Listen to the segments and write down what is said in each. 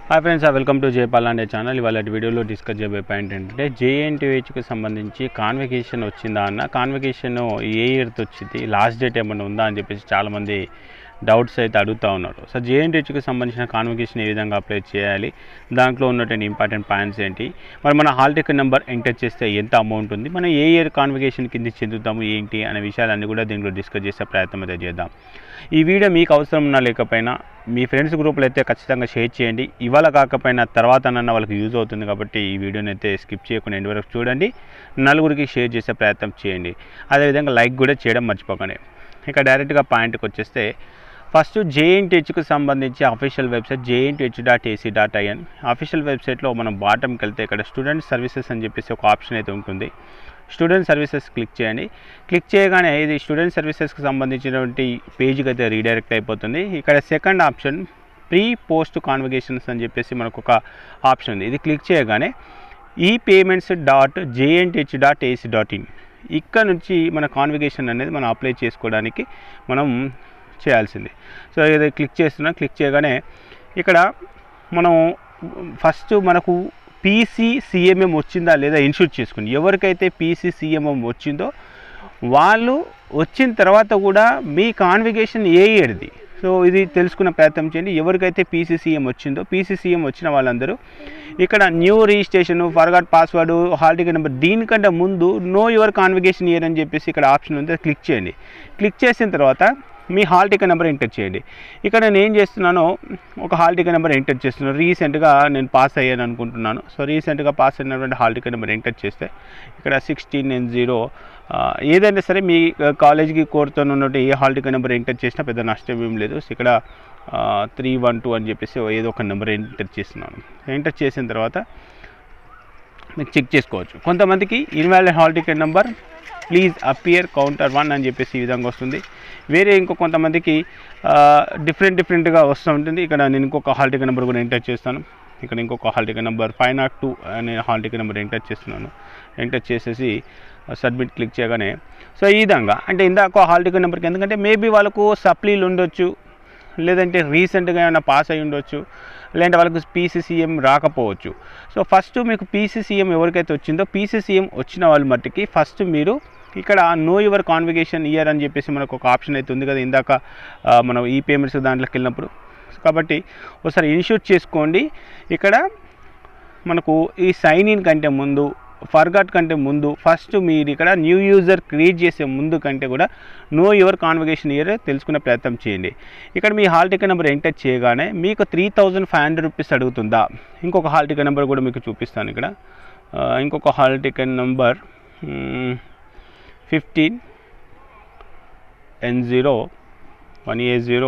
hi friends welcome to Jayapal అనే channel ఇవాళ వీడియోలో డిస్కస్ చేయబోయే పాయింట్ ఏంటంటే జేఎన్టీహెచ్కి సంబంధించి కాన్వకేషన్ వచ్చిందా అన్న కాన్వకేషన్ ఏ ఇయర్తో వచ్చింది లాస్ట్ డేట్ ఏమైనా ఉందా అని చెప్పేసి చాలామంది డౌట్స్ అయితే అడుగుతూ ఉన్నారు సో జేఎన్టీహెచ్కి సంబంధించిన కాన్వకేషన్ ఏ విధంగా అప్లై చేయాలి దాంట్లో ఉన్నటువంటి ఇంపార్టెంట్ పాయింట్స్ ఏంటి మరి మన హాల్ టికెట్ నెంబర్ ఎంటర్ చేస్తే ఎంత అమౌంట్ ఉంది మనం ఏ ఇయర్ కాన్వకేషన్ కింద చెందుతాము ఏంటి అనే విషయాలన్నీ కూడా దీంట్లో డిస్కస్ చేసే ప్రయత్నం అయితే చేద్దాం ఈ వీడియో మీకు అవసరం ఉన్నా లేకపోయినా మీ ఫ్రెండ్స్ గ్రూప్లో అయితే ఖచ్చితంగా షేర్ చేయండి ఇవాళ కాకపోయినా తర్వాత నన్న వాళ్ళకి యూజ్ అవుతుంది కాబట్టి ఈ వీడియోని అయితే స్కిప్ చేయకుండా ఎండ్ వరకు చూడండి నలుగురికి షేర్ చేసే ప్రయత్నం చేయండి అదేవిధంగా లైక్ కూడా చేయడం మర్చిపోకండి ఇక డైరెక్ట్గా పాయింట్కి వచ్చేస్తే ఫస్ట్ జేఎన్టీహెచ్కి సంబంధించి official website JNTUH dot AC dot IN official వెబ్సైట్లో మనం బాటంకి వెళ్తే ఇక్కడ స్టూడెంట్ సర్వీసెస్ అని చెప్పేసి ఒక ఆప్షన్ అయితే ఉంటుంది స్టూడెంట్ సర్వీసెస్ క్లిక్ చేయండి క్లిక్ చేయగానే ఇది స్టూడెంట్ సర్వీసెస్కి సంబంధించినటువంటి పేజ్కి అయితే రీడైరెక్ట్ అయిపోతుంది ఇక్కడ second option pre post convocations అని చెప్పేసి మనకు ఒక ఆప్షన్ ఉంది ఇది క్లిక్ చేయగానే ఈ payments dot JNTUH dot AC dot IN ఇక్కడ నుంచి మన కాన్వకేషన్ అనేది మనం అప్లై చేసుకోవడానికి మనం చేయాల్సింది సో ఇది క్లిక్ చేస్తున్నా క్లిక్ చేయగానే ఇక్కడ మనం ఫస్ట్ మనకు పీసీ సిఎంఎం వచ్చిందా లేదా ఇన్షూర్ చేసుకుని ఎవరికైతే పీసీ సిఎంఎం వచ్చిందో వాళ్ళు వచ్చిన తర్వాత కూడా మీ కాన్విగేషన్ ఏ ఇయర్ది సో ఇది తెలుసుకున్న ప్రయత్నం చేయండి ఎవరికైతే పీసీసీఎం వచ్చిందో పీసీసీఎం వచ్చిన వాళ్ళందరూ ఇక్కడ new registration forgot password hall ticket number దీనికంటే ముందు నో యువర్ కాన్విగేషన్ ఇయర్ అని చెప్పేసి ఇక్కడ ఆప్షన్ ఉంది క్లిక్ చేయండి క్లిక్ చేసిన తర్వాత మీ హాల్ టికెట్ నెంబర్ ఎంటర్ చేయండి ఇక్కడ నేను ఏం చేస్తున్నానో ఒక హాల్ టికెట్ నెంబర్ ఎంటర్ చేస్తున్నాను రీసెంట్గా నేను పాస్ అయ్యాను అనుకుంటున్నాను సో రీసెంట్గా పాస్ అయినటువంటి హాల్ టికెట్ నెంబర్ ఎంటర్ చేస్తే ఇక్కడ సిక్స్టీన్ నైన్ జీరో ఏదైనా సరే మీ కాలేజీకి కోరుతున్నటువంటి ఏ హాల్ టికెట్ నెంబర్ ఎంటర్ చేసినా పెద్ద నష్టం ఏం లేదు సో ఇక్కడ త్రీ వన్ టూ అని చెప్పేసి ఏదో ఒక నెంబర్ ఎంటర్ చేస్తున్నాను ఎంటర్ చేసిన తర్వాత మీకు చెక్ చేసుకోవచ్చు కొంతమందికి invalid hall ticket number please appear counter one అని చెప్పేసి ఈ విధంగా వస్తుంది వేరే ఇంకో కొంతమందికి డిఫరెంట్ డిఫరెంట్గా వస్తూ ఉంటుంది ఇక్కడ నేను ఇంకొక హాల్ టికెట్ నెంబర్ కూడా ఎంటర్ చేస్తాను ఇక్కడ ఇంకొక hall ticket number five nought two అనే హాల్ టికెట్ నెంబర్ ఎంటర్ చేస్తున్నాను ఎంటర్ చేసేసి సబ్మిట్ క్లిక్ చేయగానే సో ఈ విధంగా అంటే ఇందాక హాల్ టికెట్ నెంబర్కి ఎందుకంటే మేబీ వాళ్ళకు సప్లీలు ఉండొచ్చు లేదంటే రీసెంట్గా ఏమైనా పాస్ అయి ఉండొచ్చు లేదంటే వాళ్ళకి పీసీసీఎం రాకపోవచ్చు సో ఫస్ట్ మీకు పీసీసీఎం ఎవరికైతే వచ్చిందో పీసీసీఎం వచ్చిన వాళ్ళ మట్టికి ఫస్ట్ మీరు ఇక్కడ నో యువర్ కాన్విగేషన్ ఇయర్ అని చెప్పేసి మనకు ఒక ఆప్షన్ అయితే ఉంది కదా ఇందాక మనం ఈ పేమెంట్స్ దాంట్లోకి వెళ్ళినప్పుడు కాబట్టి ఒకసారి ఇన్షూర్ చేసుకోండి ఇక్కడ మనకు ఈ సైన్ ఇన్ కంటే ముందు ఫర్గాట్ కంటే ముందు ఫస్ట్ మీరు ఇక్కడ న్యూ యూజర్ క్రియేట్ చేసే ముందు కంటే కూడా నో యువర్ కాన్వకేషన్ ఇయర్ తెలుసుకునే ప్రయత్నం చేయండి ఇక్కడ మీ హాల్ టికెట్ నెంబర్ ఎంటర్ చేయగానే మీకు three thousand five hundred rupees అడుగుతుందా ఇంకొక హాల్ టికెట్ నెంబర్ కూడా మీకు చూపిస్తాను ఇక్కడ ఇంకొక hall ticket number fifteen N zero one A zero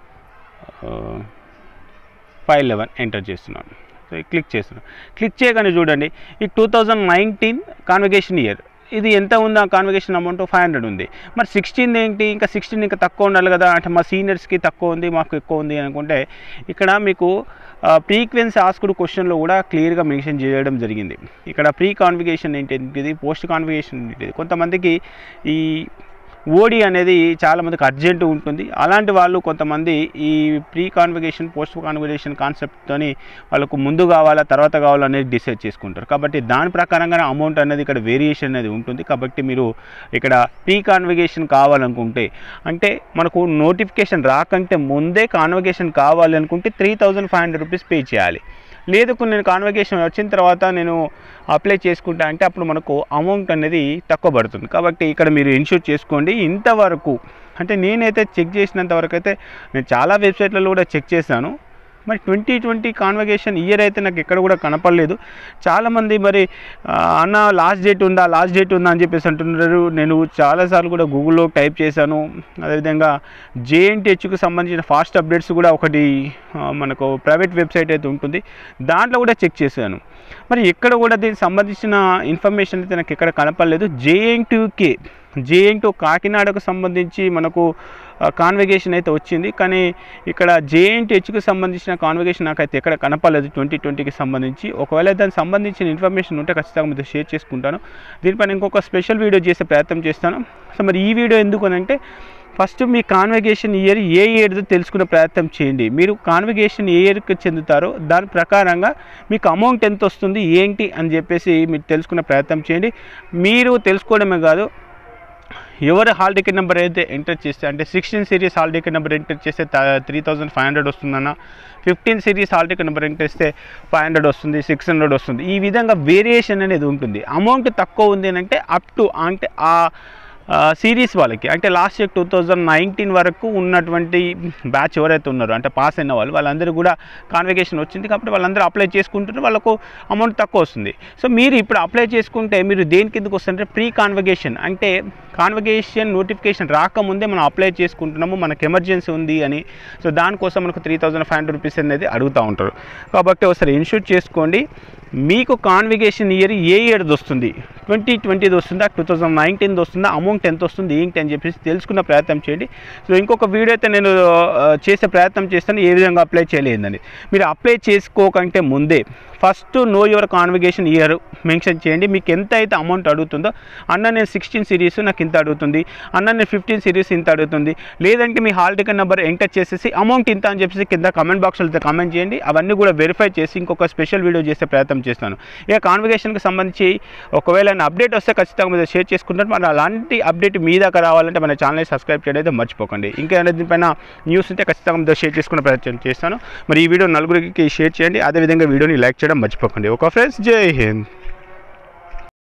five eleven enter చేస్తున్నాను సో క్లిక్ చేస్తున్నాను క్లిక్ చేయగానే చూడండి ఈ two thousand nineteen convocation year ఇది ఎంత ఉంది ఆ కాన్వకేషన్ అమౌంట్ ఫైవ్ హండ్రెడ్ ఉంది మరి సిక్స్టీన్ ఏంటి ఇంకా సిక్స్టీన్ ఇంకా తక్కువ ఉండాలి కదా అంటే మా సీనియర్స్కి తక్కువ ఉంది మాకు ఎక్కువ ఉంది అనుకుంటే ఇక్కడ మీకు ఫ్రీక్వెన్సీ ఆస్కుడ్ క్వశ్చన్లో కూడా క్లియర్గా మెన్షన్ చేయడం జరిగింది ఇక్కడ ప్రీ కాన్విగేషన్ ఏంటిది పోస్ట్ కాన్విగేషన్ ఏంటిది కొంతమందికి ఈ ఓడి అనేది చాలామందికి అర్జెంటు ఉంటుంది అలాంటి వాళ్ళు కొంతమంది ఈ ప్రీ కాన్విగేషన్ పోస్ట్ కాన్విగేషన్ కాన్సెప్ట్తోని వాళ్ళకు ముందు కావాలా తర్వాత కావాలా అనేది డిసైడ్ చేసుకుంటారు కాబట్టి దాని ప్రకారంగానే అమౌంట్ అనేది ఇక్కడ వేరియేషన్ అనేది ఉంటుంది కాబట్టి మీరు ఇక్కడ ప్రీ కాన్విగేషన్ కావాలనుకుంటే అంటే మనకు నోటిఫికేషన్ రాకంటే ముందే కాన్విగేషన్ కావాలి అనుకుంటే three thousand five hundred rupees pay చేయాలి లేదు నేను కాన్వకేషన్ వచ్చిన తర్వాత నేను అప్లై చేసుకుంటా అంటే అప్పుడు మనకు అమౌంట్ అనేది తక్కువ పడుతుంది కాబట్టి ఇక్కడ మీరు ఇన్షూర్ చేసుకోండి ఇంతవరకు అంటే నేనైతే చెక్ చేసినంత వరకు అయితే నేను చాలా వెబ్సైట్లలో కూడా చెక్ చేశాను మరి ట్వంటీ ట్వంటీ కాన్వకేషన్ ఇయర్ అయితే నాకు ఎక్కడ కూడా కనపడలేదు చాలామంది మరి అన్న లాస్ట్ డేట్ ఉందా లాస్ట్ డేట్ ఉందా అని చెప్పేసి అంటున్నారు నేను చాలాసార్లు కూడా గూగుల్లో టైప్ చేశాను అదేవిధంగా జేఎన్టీహెచ్కి సంబంధించిన ఫాస్ట్ అప్డేట్స్ కూడా ఒకటి మనకు ప్రైవేట్ వెబ్సైట్ అయితే ఉంటుంది దాంట్లో కూడా చెక్ చేశాను మరి ఎక్కడ కూడా దీనికి సంబంధించిన ఇన్ఫర్మేషన్ అయితే నాకు ఎక్కడ కనపడలేదు జేఎన్టీయూకే జేఎన్ టూ కాకినాడకు సంబంధించి మనకు కాన్వకేషన్ అయితే వచ్చింది కానీ ఇక్కడ జేఎన్టీహెచ్కి సంబంధించిన కాన్వకేషన్ నాకైతే ఎక్కడ కనపడలేదు ట్వంటీ ట్వంటీకి సంబంధించి ఒకవేళ దానికి సంబంధించిన ఇన్ఫర్మేషన్ ఉంటే ఖచ్చితంగా మీతో షేర్ చేసుకుంటాను దీనిపైన ఇంకొక స్పెషల్ వీడియో చేసే ప్రయత్నం చేస్తాను సో మరి ఈ వీడియో ఎందుకు అని అంటే ఫస్ట్ మీ కాన్వకేషన్ ఇయర్ ఏ ఇయర్దో తెలుసుకునే ప్రయత్నం చేయండి మీరు కాన్వకేషన్ ఏ ఇయర్కి చెందుతారో దాని ప్రకారంగా మీకు అమౌంట్ ఎంత వస్తుంది ఏంటి అని చెప్పేసి మీరు తెలుసుకునే ప్రయత్నం చేయండి మీరు తెలుసుకోవడమే కాదు ఎవరు హాల్ టికెట్ నెంబర్ అయితే ఎంటర్ చేస్తే అంటే sixteen series hall ticket number enter చేస్తే త్రీ థౌజండ్ ఫైవ్ హండ్రెడ్ వస్తుందన్న fifteen series hall ticket number enter చేస్తే ఫైవ్ హండ్రెడ్ వస్తుంది సిక్స్ హండ్రెడ్ వస్తుంది ఈ విధంగా వేరియేషన్ అనేది ఉంటుంది అమౌంట్ తక్కువ ఉంది అని అంటే అప్ టు అంటే ఆ సిరీస్ వాళ్ళకి అంటే last year two thousand nineteen వరకు ఉన్నటువంటి బ్యాచ్ ఎవరైతే ఉన్నారో అంటే పాస్ అయిన వాళ్ళు వాళ్ళందరూ కూడా కాన్వకేషన్ వచ్చింది కాబట్టి వాళ్ళందరూ అప్లై చేసుకుంటారు వాళ్ళకు అమౌంట్ తక్కువ వస్తుంది సో మీరు ఇప్పుడు అప్లై చేసుకుంటే మీరు దేని కిందకు వస్తుంటే ప్రీ కాన్వకేషన్ అంటే కాన్వకేషన్ నోటిఫికేషన్ రాకముందే మనం అప్లై చేసుకుంటున్నాము మనకు ఎమర్జెన్సీ ఉంది అని సో దానికోసం మనకు three thousand five hundred rupees అనేది అడుగుతూ ఉంటారు కాబట్టి ఒకసారి ఇన్షూర్ చేసుకోండి మీకు కాన్విగేషన్ ఇయర్ ఏ ఇయర్ది వస్తుంది ట్వంటీ ట్వంటీది వస్తుందా టూ థౌజండ్ నైన్టీన్ది వస్తుందా అమౌంట్ ఎంత వస్తుంది ఏంటి అని చెప్పేసి తెలుసుకున్న ప్రయత్నం చేయండి సో ఇంకొక వీడియో అయితే నేను ఆ, చేసే ప్రయత్నం చేస్తాను ఏ విధంగా అప్లై చేయలేదని మీరు అప్లై చేసుకోకంటే ముందే first know your convocation year mention చేయండి మీకు ఎంత అయితే అమౌంట్ అడుగుతుందో అన్న నేను సిక్స్టీన్ సిరీస్ నాకు ఇంత అడుగుతుంది అన్న నేను ఫిఫ్టీన్ సిరీస్ ఇంత అడుగుతుంది లేదంటే మీ హాల్ టికెట్ నెంబర్ ఎంటర్ చేసేసి అమౌంట్ ఇంత అని చెప్పేసి కింద కమెంట్ బాక్స్లో అయితే కమెంట్ చేయండి అవన్నీ కూడా వెరిఫై చేసి ఇంకొక స్పెషల్ వీడియో చేసే ప్రయత్నం చేస్తాను ఇక కాన్విగేషన్కి సంబంధించి ఒకవేళ అప్డేట్ వస్తే ఖచ్చితంగా మీరు షేర్ చేసుకుంటారు మరి అలాంటి అప్డేట్ మీ దాకా రావాలంటే మన ఛానల్ సబ్స్క్రైబ్ చేయడం అయితే మర్చిపోకండి ఇంకా ఏదైనా దీనిపైన న్యూస్ ఉంటే ఖచ్చితంగా మీతో షేర్ చేసుకునే ప్రయత్నం చేస్తాను మరి ఈ వీడియో నలుగురికి షేర్ చేయండి అదేవిధంగా వీడియోని లైక్ చేయడం మర్చిపోకండి ఒక ఫ్రెండ్స్ జై హింద్